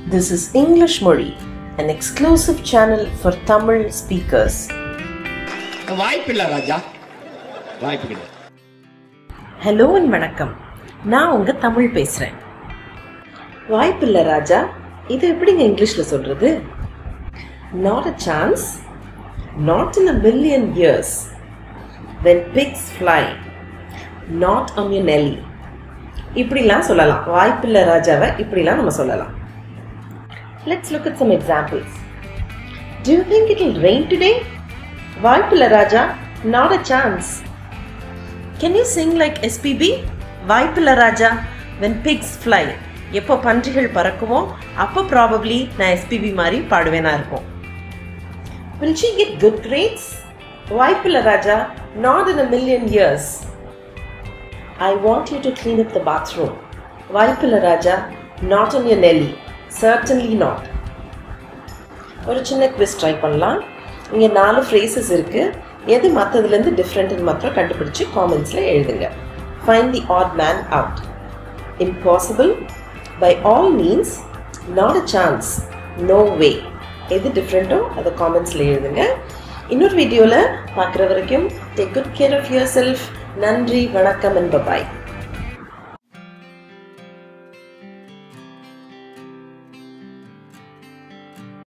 This is English Mori, an exclusive channel for Tamil speakers. வாய்ப்பில்லை ராஜா வாய்ப்பு கிடையாது hello and வணக்கம் நான் உங்க தமிழ் பேசுறேன் வாய்ப்பில்லை ராஜா இது எப்படிங்க இங்கிலீஷ்ல சொல்றது not a chance not in a million years when pigs fly not on you nelly இப்படிலாம் சொல்லலாம் வாய்ப்பில்லை ராஜாவை இப்படிலாம் நம்ம சொல்லலாம் let's look at some examples Do you think it will rain today? வாய்ப்பில்லை Raja not a chance can you sing like SPB வாய்ப்பில்லை Raja when pigs fly எப்போ பன்றிகள் பறக்குமோ அப்போ ப்ராபப்ளி நான் எஸ்பிபி மாதிரி பாடுவேனா இருக்கும் will she get good grades வாய்ப்பில்லை Raja not in a million years I want you to clean up the bathroom வாய்ப்பில்லை Raja not on your nelly certainly not ஒரு சின்ன குவிஸ் ட்ரை பண்ணலாம் இங்கே நாலு ஃப்ரேசஸ் இருக்குது எது மற்றதுலேருந்து டிஃப்ரெண்ட்னு மாத்திரம் கண்டுபிடிச்சு காமெண்ட்ஸில் எழுதுங்க find the odd man out impossible by all means not a chance no way எது டிஃப்ரெண்ட்டோ அதை காமெண்ட்ஸில் எழுதுங்க இன்னொரு வீடியோவில் பார்க்குற வரைக்கும் take good care of yourself நன்றி வணக்கம் அண்ட் பாய்